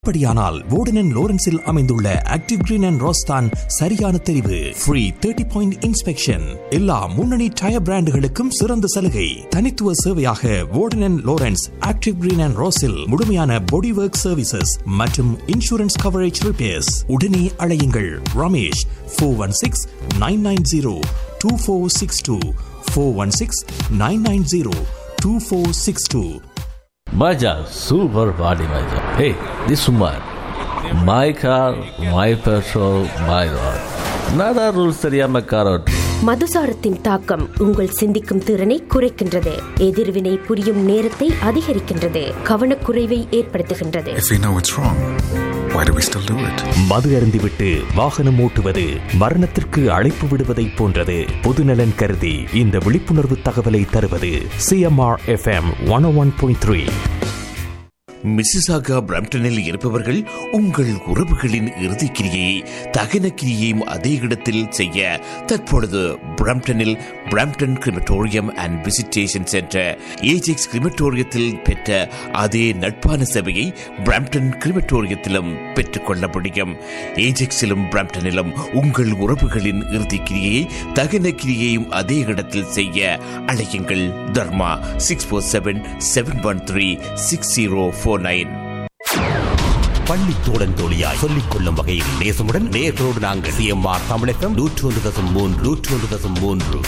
அப்படியானால் வோர்டன் அண்ட் லோரன்ஸில் அமைந்துள்ள active green and ரோஸ்தான் சரியான தெரிவு ஃப்ரீ தேர்ட்டி பாயிண்ட் இன்ஸ்பெக்ஷன் எல்லா முன்னணி டயர் பிராண்டுகளுக்கும் சிறந்த சலுகை தனித்துவ சேவையாக Wharton and Lawrence active green and ரோஸில் முழுமையான பாடி ஒர்க் சர்வீசஸ் மற்றும் இன்சூரன்ஸ் கவரேஜ் ரிப்பேர்ஸ் உடனே அழையுங்கள் Ramesh four one six nine nine zero two four six two four one six nine nine zero two four six two Maja, super body Maja. Hey, this woman. My car, my petrol, my road. Nada rules தெரியாம car ஓட்டு மதுசாரத்தின் தாக்கம் உங்கள் சிந்திக்கும் திறனை குறைக்கின்றது எதிர்வினை புரியும் நேரத்தை அதிகரிக்கின்றது கவனக்குறைவை ஏற்படுத்துகின்றது If we know it's wrong, why do we still do it? மது அருந்திவிட்டு வாகனம் ஓட்டுவது மரணத்திற்கு அழைப்பு விடுவதை போன்றது பொதுநலன் கருதி இந்த விழிப்புணர்வு தகவலை தருவது CMR FM one one point three Mississauga பிரம்டனில் இருப்பவர்கள் உங்கள் உறவுகளின் இறுதிக் கிரியை தகன கிரியையும் அதே இடத்தில் செய்ய தற்பொழுது பிரம்டனில் Brampton crematorium and visitation centre Ajax கிரிமட்டோரியத்தில் பெற்ற அதே நட்பான சேவையை பிரம்டன் கிரிமட்டோரியத்திலும் பெற்றுக்கொள்ள முடியும் ஏஜெக்ஸிலும் பிரம்டனிலும் உங்கள் உறவுகளின் இறுதிக் கிரியையை தகன கிரியையும் அதே இடத்தில் செய்ய அழையுங்கள் Dharma six four seven seven one three six zero four nine பள்ளி தோழன் தோழியாய் சொல்லிக் கொள்ளும் வகையில் நேசமுடன் நேர்களோடு நாங்கள் சிஎம்ஆர் தமிழகம் நூற்று ஒன்று தசம் மூன்று நூற்று ஒன்று தசம் மூன்று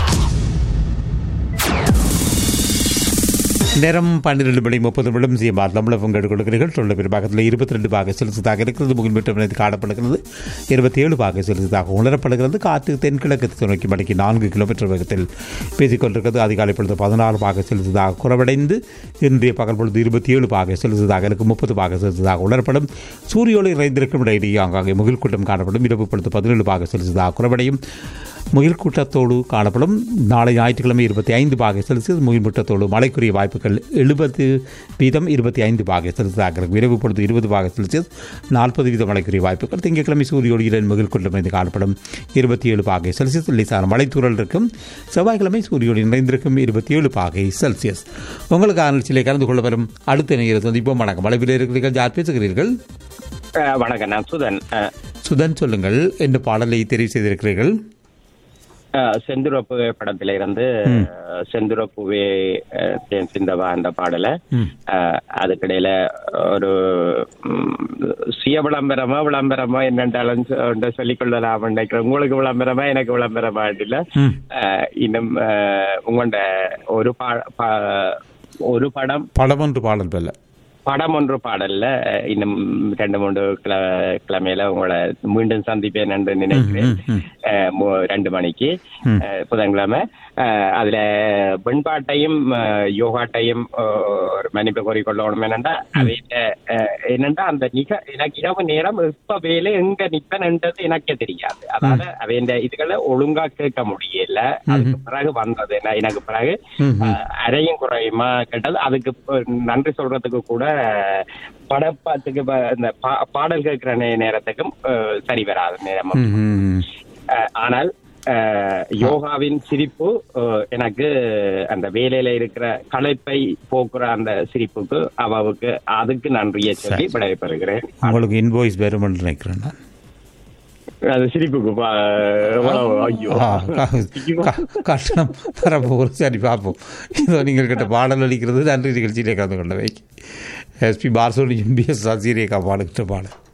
நேரம் பன்னிரெண்டு மணி முப்பது நிமிடம் சிஎம்ஆர் தமிழகம் உங்கள் கொடுக்கிறீர்கள் தொழில் பெரும்பாகத்தில் இருபத்தி ரெண்டு பாக செலுத்ததாக இருக்கிறது முகில் மீட்டர் காணப்படுகிறது இருபத்தி ஏழு பாக செலுத்ததாக உணரப்படுகிறது காற்று தென்கிழக்கு நோக்கி மணிக்கு நான்கு கிலோமீட்டர் வேகத்தில் பேசிக்கொண்டிருக்கிறது அதிகாலை பொழுது பதினாறு பாக செலுத்ததாக குறைவடைந்து இன்றைய பகல் பொழுது இருபத்தி ஏழு பாக செலுத்ததாக இருக்கும் முப்பது பாக செலுத்ததாக உணரப்படும் சூரியோடு இறைந்திருக்கும் இடையிலேயே ஆங்காங்கே முகில் கூட்டம் காணப்படும் இரவு பொழுது பதினேழு பாக செலுத்ததாக குறைவடையும் முகில் கூட்டத்தோடு காணப்படும் நாளை ஞாயிற்றுக்கிழமை இருபத்தி ஐந்து பாகை செல்சியஸ் முகில் கூட்டத்தோடு மழைக்குரிய வாய்ப்புகள் எழுபது வீதம் இருபத்தி ஐந்து பாகை செல்சியஸாக இருக்கும் இரவு பொழுது இருபது பாகை செல்சியஸ் நாற்பது வீதம் மழைக்குரிய வாய்ப்புகள் திங்கட்கிழமை சூரியோடு இரண்டு முகில் கூட்டம் இருந்து காணப்படும் இருபத்தி ஏழு பாகை செல்சியஸ் லேசான மழைத்தூரல் இருக்கும் செவ்வாய்க்கிழமை சூரியோடு நிறைந்திருக்கும் இருபத்தி ஏழு பாகை செல்சியஸ் உங்களுக்கு நிகழ்ச்சியிலே கலந்து கொள்ள வரும் அடுத்த நேர சந்திப்போம் வணக்கம் மலைப்பில் இருக்கிறீர்கள் யார் பேசுகிறீர்கள் அஹ் வணக்கம் நான் சுதன் அஹ் சுதன் சொல்லுங்கள் என்ன பாடலை தெரிவு செய்திருக்கிறீர்கள் அஹ் செந்துரப்பு படத்தில இருந்து அஹ் செந்துரப்புவே அஹ் தேன் சிந்தவா அந்த பாடல அஹ் அதுக்கிடையில ஒரு ம், சுய விளம்பரமா விளம்பரமா என்னென்றாலும் சொ- சொல்லிக் கொள்ளலாம் நினைக்கிறேன் உங்களுக்கு விளம்பரமா எனக்கு விளம்பரமா இல்ல அஹ் இன்னும் அஹ் உங்களோட ஒரு பா பா- ஒரு படம் படம் ஒன்று பாடல் பெல்ல படம் ஒன்று பாடல்ல அஹ், இன்னும் ரெண்டு மூன்று கிழ- கிழமையில உங்களை மீண்டும் சந்திப்பேன் என்று நினைக்கிறேன் அஹ், மு- ரெண்டு மணிக்கு அஹ், புதன்கிழமை அஹ், அதுல வெண்பாட்டையும் அஹ், யோகாட்டையும் அஹ், ஒரு மன்னிப்பு கோரிக்கொள்ளணும் என்னண்டா அதை அஹ், என்னண்டா அந்த நிக எனக்கு இரவு நேரம் எப்ப வேலை எங்க நிப்பன்ன்றது எனக்கே தெரியாது அதால அவன் இதுகளை ஒழுங்கா கேட்க முடியல அதுக்கு பிறகு வந்தது என்ன எனக்கு பிறகு அஹ், அரையும் குறையுமா கேட்டது அதுக்கு ப- நன்றி சொல்றதுக்கு கூட படப்பாட்டுக்கு ப- இந்த பா- பாடல் கேட்கிற நே- நேரத்துக்கும் அஹ், சரி வராது நேரமும் அஹ், ஆனால் அஹ், யோகாவின் சிரிப்பு அஹ், எனக்கு அந்த வேலையில இருக்கிற களைப்பை போக்குற அந்த சிரிப்புக்கு அவாவுக்கு அதுக்கு நன்றியை சொல்லி விடைபெறுகிறேன் உங்களுக்கு இன்வாய்ஸ் வரும் என்று நினைக்கிறேன் நான். அது சிரிப்புக்கு பா- எவ்வளவு ஐயோ ஆ, க- க- கட்டணம் வரப்போகிற சரி பார்ப்போம் இதோ நீங்கள் கிட்ட பாடல் அளிக்கிறது நன்றி நிகழ்ச்சியிலே கலந்து கொண்டவை எஸ்பி பாரசோனி எம்பிஎஸ் சீரியக்கா பாடுகிட்ட பாடல்